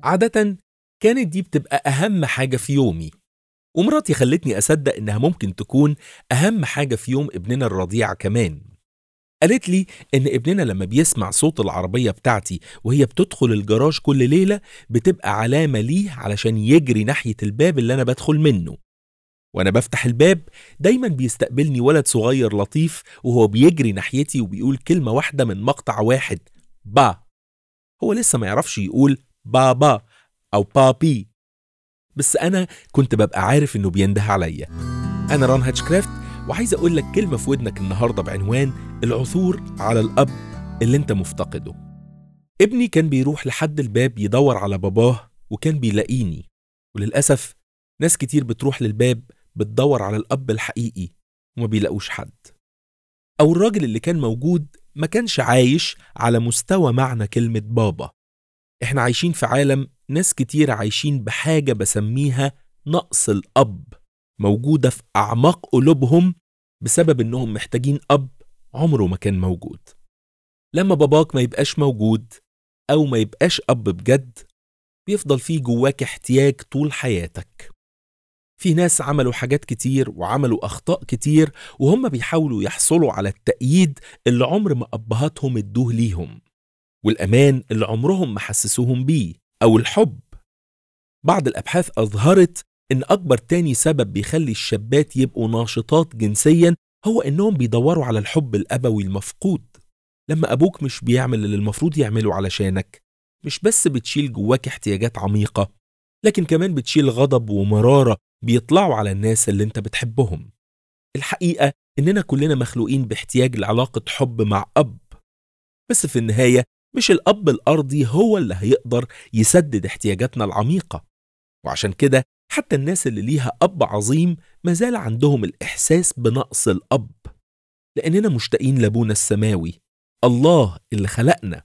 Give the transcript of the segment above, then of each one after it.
عادة كانت دي بتبقى أهم حاجة في يومي ومراتي خلتني أصدق إنها ممكن تكون أهم حاجة في يوم ابننا الرضيع كمان قالت لي إن ابننا لما بيسمع صوت العربية بتاعتي وهي بتدخل الجراج كل ليلة بتبقى علامة ليه علشان يجري ناحية الباب اللي أنا بدخل منه وأنا بفتح الباب دايما بيستقبلني ولد صغير لطيف وهو بيجري ناحيتي وبيقول كلمة واحدة من مقطع واحد با هو لسه ما يعرفش يقول بابا أو بابي بس أنا كنت ببقى عارف إنه بينده عليا أنا ران هاتشكرافت وعايز أقول لك كلمة في ودنك النهاردة بعنوان العثور على الأب اللي أنت مفتقده ابني كان بيروح لحد الباب يدور على باباه وكان بيلاقيني وللأسف ناس كتير بتروح للباب بتدور على الأب الحقيقي وما بيلاقوش حد أو الراجل اللي كان موجود ما كانش عايش على مستوى معنى كلمة بابا احنا عايشين في عالم ناس كتير عايشين بحاجة بسميها نقص الأب موجودة في أعماق قلوبهم بسبب إنهم محتاجين أب عمره ما كان موجود لما باباك ما يبقاش موجود أو ما يبقاش أب بجد بيفضل فيه جواك احتياج طول حياتك في ناس عملوا حاجات كتير وعملوا أخطاء كتير وهم بيحاولوا يحصلوا على التأييد اللي عمر ما أبهاتهم ادوه ليهم والأمان اللي عمرهم ما حسسوهم بيه أو الحب بعض الأبحاث أظهرت إن أكبر تاني سبب بيخلي الشابات يبقوا ناشطات جنسيا هو إنهم بيدوروا على الحب الأبوي المفقود لما أبوك مش بيعمل اللي المفروض يعمله علشانك مش بس بتشيل جواك احتياجات عميقة لكن كمان بتشيل غضب ومرارة بيطلعوا على الناس اللي انت بتحبهم الحقيقة إننا كلنا مخلوقين باحتياج لعلاقة حب مع أب بس في النهاية مش الأب الأرضي هو اللي هيقدر يسدد احتياجاتنا العميقة وعشان كده حتى الناس اللي ليها أب عظيم مازال عندهم الإحساس بنقص الأب لأننا مشتاقين لأبونا السماوي الله اللي خلقنا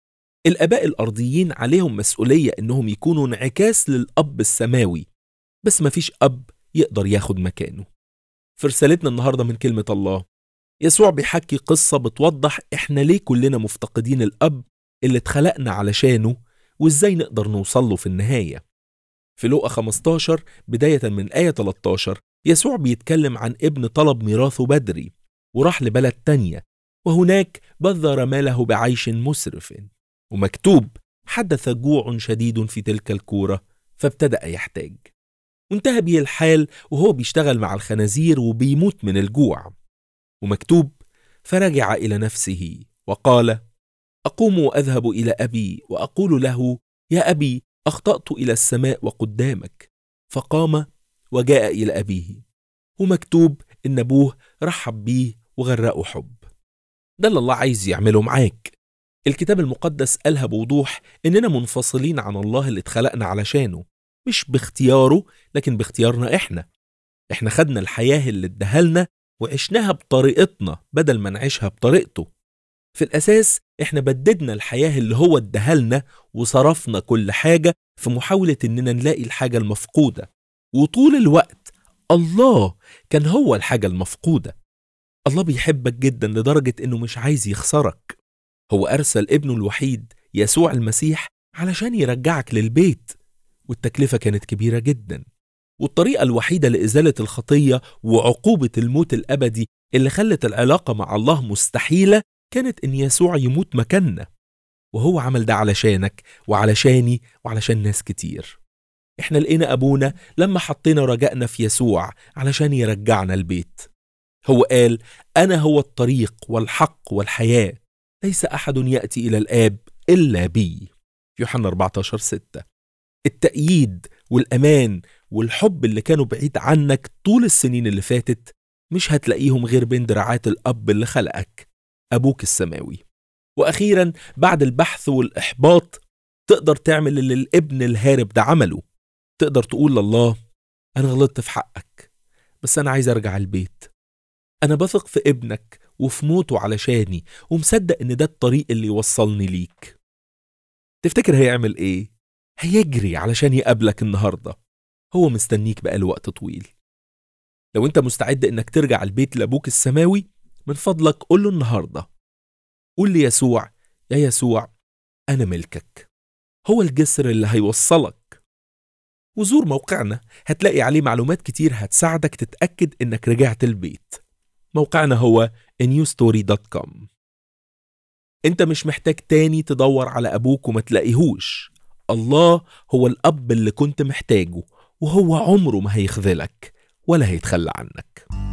الآباء الأرضيين عليهم مسؤولية إنهم يكونوا انعكاس للأب السماوي بس مفيش أب يقدر ياخد مكانه في رسالتنا النهاردة من كلمة الله يسوع بيحكي قصة بتوضح إحنا ليه كلنا مفتقدين الأب اللي اتخلقنا علشانه وإزاي نقدر نوصله في النهاية في لوقا 15 بداية من آية 13 يسوع بيتكلم عن ابن طلب ميراثه بدري وراح لبلد تانية وهناك بذر ماله بعيش مسرف ومكتوب حدث جوع شديد في تلك الكورة فابتدأ يحتاج وانتهى بيه الحال وهو بيشتغل مع الخنازير وبيموت من الجوع ومكتوب فرجع إلى نفسه وقال أقوم وأذهب إلى أبي وأقول له يا أبي أخطأت إلى السماء وقدامك فقام وجاء إلى أبيه ومكتوب إن أبوه رحب بيه وغرقه حب ده اللي الله عايز يعمله معاك الكتاب المقدس قالها بوضوح إننا منفصلين عن الله اللي اتخلقنا علشانه مش باختياره لكن باختيارنا إحنا إحنا خدنا الحياة اللي ادهلنا وعشناها بطريقتنا بدل ما نعيشها بطريقته في الأساس إحنا بددنا الحياة اللي هو ادهلنا وصرفنا كل حاجة في محاولة إننا نلاقي الحاجة المفقودة وطول الوقت الله كان هو الحاجة المفقودة الله بيحبك جدا لدرجة إنه مش عايز يخسرك هو أرسل ابنه الوحيد يسوع المسيح علشان يرجعك للبيت والتكلفة كانت كبيرة جدا والطريقة الوحيدة لإزالة الخطية وعقوبة الموت الأبدي اللي خلت العلاقة مع الله مستحيلة كانت إن يسوع يموت مكاننا وهو عمل ده علشانك وعلشاني وعلشان ناس كتير احنا لقينا أبونا لما حطينا رجائنا في يسوع علشان يرجعنا البيت هو قال أنا هو الطريق والحق والحياة ليس أحد يأتي إلى الآب إلا بي يوحنا 14 6 التأييد والأمان والحب اللي كانوا بعيد عنك طول السنين اللي فاتت مش هتلاقيهم غير بين دراعات الأب اللي خلقك أبوك السماوي وأخيرا بعد البحث والإحباط تقدر تعمل اللي الابن الهارب ده عمله تقدر تقول لله أنا غلطت في حقك بس أنا عايز أرجع البيت أنا بثق في ابنك وفي موته علشاني ومصدق إن ده الطريق اللي يوصلني ليك تفتكر هيعمل إيه؟ هيجري علشان يقابلك النهارده هو مستنيك بقاله وقت طويل لو انت مستعد انك ترجع البيت لابوك السماوي من فضلك قول له النهارده قول ليسوع يا يسوع انا ملكك هو الجسر اللي هيوصلك وزور موقعنا هتلاقي عليه معلومات كتير هتساعدك تتأكد إنك رجعت البيت موقعنا هو newstory.com انت مش محتاج تاني تدور على أبوك وما تلاقيهوش الله هو الأب اللي كنت محتاجه وهو عمره ما هيخذلك ولا هيتخلى عنك